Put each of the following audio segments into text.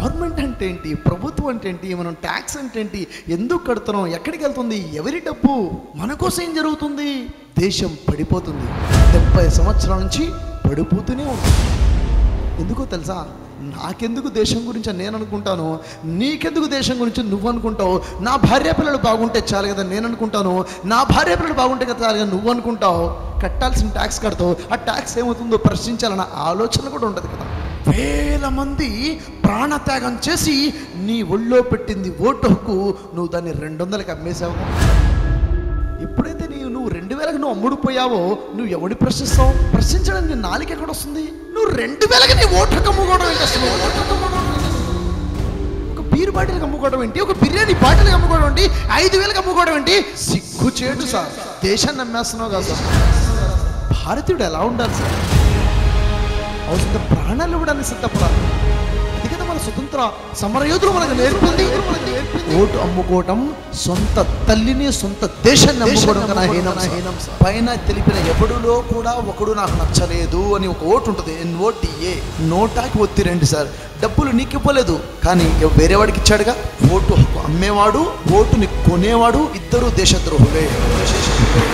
Government అంటే ఏంటి ప్రభుత్వం అంటే ఏంటి మనం ట్యాక్స్ అంటే ఏంటి ఎందుకు కడుతున్నాం ఎక్కడికి వెళ్తుంది ఎవరి డబ్బు మన కోసం ఏం జరుగుతుంది దేశం పడిపోతుంది డెబ్బై సంవత్సరాల నుంచి పడిపోతూనే ఉంటుంది ఎందుకో తెలుసా నాకెందుకు దేశం గురించి అని నేను అనుకుంటాను నీకెందుకు దేశం గురించి నువ్వు అనుకుంటావు నా భార్య పిల్లలు బాగుంటే చాలు కదా నేను అనుకుంటాను నా భార్య పిల్లలు బాగుంటే కదా చాలు కదా నువ్వు అనుకుంటావు కట్టాల్సిన ట్యాక్స్ కడతావు ఆ ట్యాక్స్ ఏమవుతుందో ప్రశ్నించాలన్న ఆలోచన కూడా ఉండదు కదా వేల మంది ప్రాణత్యాగం చేసి నీ ఒళ్ళో పెట్టింది ఓటు హక్కు నువ్వు దాన్ని రెండు వందలకి అమ్మేశావు ఎప్పుడైతే నీవు నువ్వు రెండు వేలకు నువ్వు అమ్ముడుపోయావో నువ్వు ఎవడి ప్రశ్నిస్తావు ప్రశ్నించడానికి నీ నాలుగు ఎక్కడ వస్తుంది నువ్వు రెండు వేలకి నీ ఓటు హక్కు అమ్ముకోవడం ఏంటి అసలు ఓటు హక్కు అమ్ముకోవడం ఏంటి? ఒక బీర్ బాటిల్కి అమ్ముకోవడం ఏంటి ఒక బిర్యానీ బాటిల్కి అమ్ముకోవడం ఏంటి ఐదు వేలకు అమ్ముకోవడం ఏంటి సిగ్గు చేటు సార్ దేశాన్ని నమ్మేస్తున్నావు కదా సార్ భారతీయుడు ఎలా ఉండాలి సార్ అవసరం ప్రాణాలు ఇవ్వడానికి సిద్ధపడాలి అది కదా మన స్వతంత్ర సమరయోధులు మనకు నేర్పింది ఓటు అమ్ముకోవటం సొంత తల్లిని సొంత దేశాన్ని అమ్ముకోవడం కన్నా హీనం హీనం పైన తెలిపిన ఎవడులో కూడా ఒకడు నాకు నచ్చలేదు అని ఒక ఓటు ఉంటుంది ఎన్ఓటిఏ నోటాకి ఒత్తి రండి సార్ డబ్బులు నీకు ఇవ్వలేదు కానీ వేరే వాడికి ఇచ్చాడుగా ఓటు హక్కు అమ్మేవాడు ఓటుని కొనేవాడు ఇద్దరు దేశద్రోహులే దేశద్రోహులే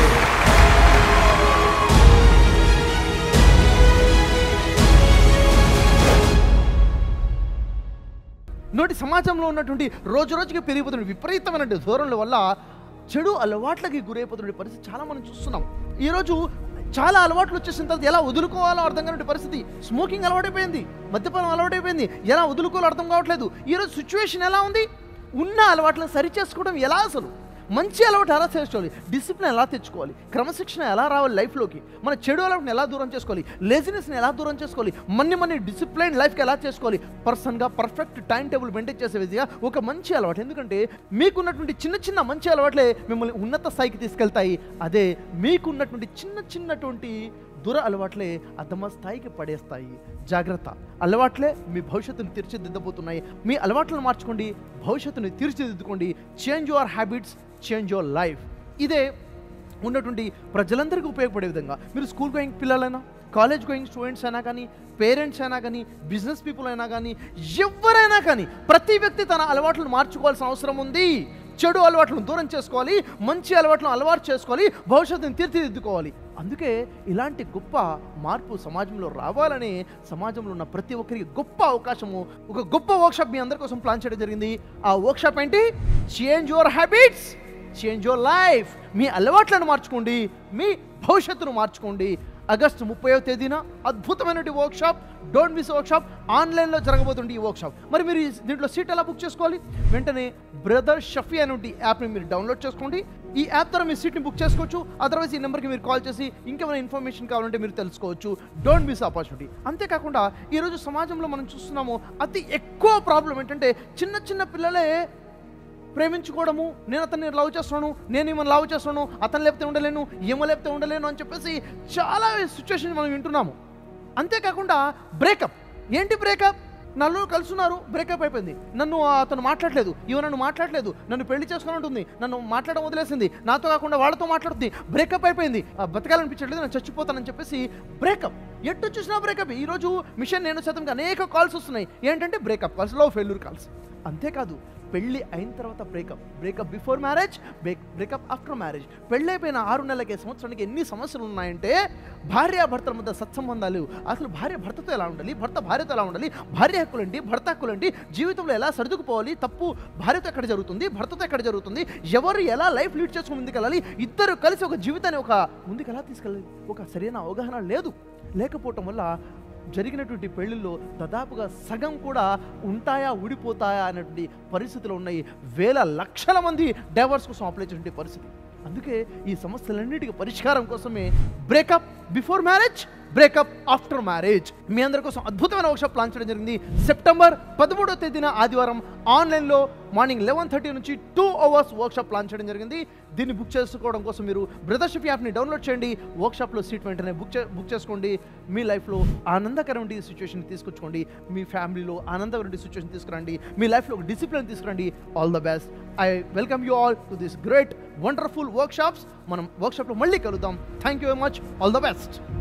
నోటి సమాజంలో ఉన్నటువంటి రోజు రోజుకి పెరిగిపోతున్న విపరీతమైన ధోరణుల వల్ల చెడు అలవాట్లకి గురైపోతున్న పరిస్థితి చాలా మనం చూస్తున్నాం ఈరోజు చాలా అలవాట్లు వచ్చేసిన తర్వాత ఎలా వదులుకోవాలో అర్థం కాని పరిస్థితి స్మోకింగ్ అలవాటైపోయింది మద్యపానం అలవాటైపోయింది ఎలా వదులుకోవాలో అర్థం కావట్లేదు ఈరోజు సిచ్యువేషన్ ఎలా ఉంది ఉన్న అలవాట్లను సరి చేసుకోవడం ఎలా అసలు మంచి అలవాటు ఎలా చేసుకోవాలి డిసిప్లిన్ ఎలా తెచ్చుకోవాలి క్రమశిక్షణ ఎలా రావాలి లైఫ్లోకి మన చెడు అలవాటుని ఎలా దూరం చేసుకోవాలి లేజినెస్ని ఎలా దూరం చేసుకోవాలి మన్ని మన్ని డిసిప్లైన్ లైఫ్కి ఎలా చేసుకోవాలి పర్సన్గా పర్ఫెక్ట్ టైం టేబుల్ మెయింటైన్ చేసే విధంగా ఒక మంచి అలవాటు ఎందుకంటే మీకున్నటువంటి చిన్న చిన్న మంచి అలవాట్లే మిమ్మల్ని ఉన్నత స్థాయికి తీసుకెళ్తాయి అదే మీకున్నటువంటి చిన్న చిన్నటువంటి దుర అలవాట్లే అధమ స్థాయికి పడేస్తాయి జాగ్రత్త అలవాట్లే మీ భవిష్యత్తును తీర్చిదిద్దబోతున్నాయి మీ అలవాట్లను మార్చుకోండి భవిష్యత్తుని తీర్చిదిద్దుకోండి change your habits change your life ఇదే ఉన్నటువంటి ప్రజలందరికీ ఉపయోగపడే విధంగా మీరు స్కూల్ గోయింగ్ పిల్లలైనా కాలేజ్ గోయింగ్ స్టూడెంట్స్ అయినా కానీ పేరెంట్స్ అయినా కానీ బిజినెస్ పీపుల్ అయినా కానీ ఎవరైనా కానీ ప్రతి వ్యక్తి తన అలవాట్లను మార్చుకోవాల్సిన అవసరం ఉంది చెడు అలవాట్లను దూరం చేసుకోవాలి మంచి అలవాట్లను అలవాటు చేసుకోవాలి భవిష్యత్తును తీర్చిదిద్దుకోవాలి అందుకే ఇలాంటి గొప్ప మార్పు సమాజంలో రావాలని సమాజంలో ఉన్న ప్రతి ఒక్కరికి గొప్ప అవకాశము ఒక గొప్ప వర్క్షాప్ మీ అందరి కోసం ప్లాన్ చేయడం జరిగింది ఆ వర్క్షాప్ ఏంటి change your habits change your life మీ అలవాట్లను మార్చుకోండి మీ భవిష్యత్తును మార్చుకోండి ఆగస్టు ముప్పైవ తేదీన అద్భుతమైనటువంటి వర్క్షాప్ డోంట్ మిస్ వర్క్షాప్ ఆన్లైన్లో జరగబోతుంది ఈ వర్క్షాప్ మరి మీరు ఈ- దీంట్లో సీట్ ఎలా బుక్ చేసుకోవాలి వెంటనే బ్రదర్ షఫీ అనేటువంటి యాప్ని మీరు డౌన్లోడ్ చేసుకోండి ఈ యాప్ ద్వారా మీ సీట్ని బుక్ చేసుకోవచ్చు అదర్వైజ్ ఈ నెంబర్కి మీరు కాల్ చేసి ఇంకేమైనా ఇన్ఫర్మేషన్ కావాలంటే మీరు తెలుసుకోవచ్చు డోంట్ మిస్ ఆపర్చునిటీ అంతేకాకుండా ఈరోజు సమాజంలో మనం చూస్తున్నాము అతి ఎక్కువ ప్రాబ్లం ఏంటంటే చిన్న చిన్న పిల్లలే ప్రేమించుకోవడము నేను అతన్ని లవ్ చేస్తున్నాను నేను ఈమెను లవ్ చేస్తున్నాను అతను లేపితే ఉండలేను ఈమె లేపితే ఉండలేను అని చెప్పేసి చాలా సిచ్యువేషన్ మనం వింటున్నాము అంతేకాకుండా బ్రేకప్ ఏంటి బ్రేకప్ నలుగురు కలుసున్నారు బ్రేకప్ అయిపోయింది నన్ను అతను మాట్లాడలేదు ఇవ నన్ను మాట్లాడలేదు నన్ను పెళ్లి చేసుకుని ఉంటుంది నన్ను మాట్లాడడం వదిలేసింది నాతో కాకుండా వాళ్ళతో మాట్లాడుతుంది బ్రేకప్ అయిపోయింది ఆ, బతకాలనిపించట్లేదు నేను చచ్చిపోతానని చెప్పేసి బ్రేకప్ ఎటు చూసినా బ్రేకప్ ఈరోజు మిషన్ నేను శాతంగా అనేక కాల్స్ వస్తున్నాయి ఏంటంటే breakup calls love failure calls అంతేకాదు పెళ్ళి అయిన తర్వాత breakup breakup before marriage breakup after marriage పెళ్ళి అయిపోయిన ఆరు నెలలకి సంవత్సరానికి ఎన్ని సమస్యలు ఉన్నాయంటే భార్య భర్తల మధ్య సత్సంబంధాలు అసలు భార్య భర్తతో ఎలా ఉండాలి భర్త భార్యతో ఎలా ఉండాలి భార్య హక్కులేంటి భర్త హక్కులేంటి జీవితంలో ఎలా సర్దుకుపోవాలి తప్పు భార్యతో ఎక్కడ జరుగుతుంది భర్తతో ఎక్కడ జరుగుతుంది ఎవరు ఎలా లైఫ్ లీడ్ చేసుకుని ముందుకెళ్ళాలి ఇద్దరు కలిసి ఒక జీవితాన్ని ఒక ముందుకు ఎలా తీసుకెళ్ళాలి ఒక సరైన అవగాహన లేదు లేకపోవటం వల్ల జరిగినటువంటి పెళ్ళిళ్ళు దాదాపుగా సగం కూడా ఉంటాయా ఊడిపోతాయా అనేటువంటి పరిస్థితులు ఉన్నాయి వేల లక్షల మంది డైవర్స్ కోసం అప్లై చేసినటువంటి పరిస్థితి అందుకే ఈ సమస్యలన్నిటికీ పరిష్కారం కోసమే breakup before marriage breakup after marriage మీ అందరి కోసం అద్భుతమైన వర్క్షాప్ ప్లాన్ చేయడం జరిగింది సెప్టెంబర్ పదమూడవ తేదీన ఆదివారం ఆన్లైన్లో మార్నింగ్ లెవెన్ థర్టీ నుంచి టూ అవర్స్ వర్క్షాప్ ప్లాన్ చేయడం జరిగింది దీన్ని బుక్ చేసుకోవడం కోసం మీరు బ్రదర్షిప్ యాప్ని డౌన్లోడ్ చేయండి వర్క్షాప్లో సీట్ వెంటనే బుక్ చే బుక్ చేసుకోండి మీ లైఫ్లో ఆనందకరమైన సిచ్యువేషన్ తీసుకొచ్చుకోండి మీ ఫ్యామిలీలో ఆనందకరమైన సిచ్యువేషన్ తీసుకురండి మీ లైఫ్లో ఒక డిసిప్లిన్ తీసుకురండి all the best I welcome you all to this great wonderful workshops మనం వర్క్షాప్లో మళ్ళీ కలుద్దాం thank you very much all the best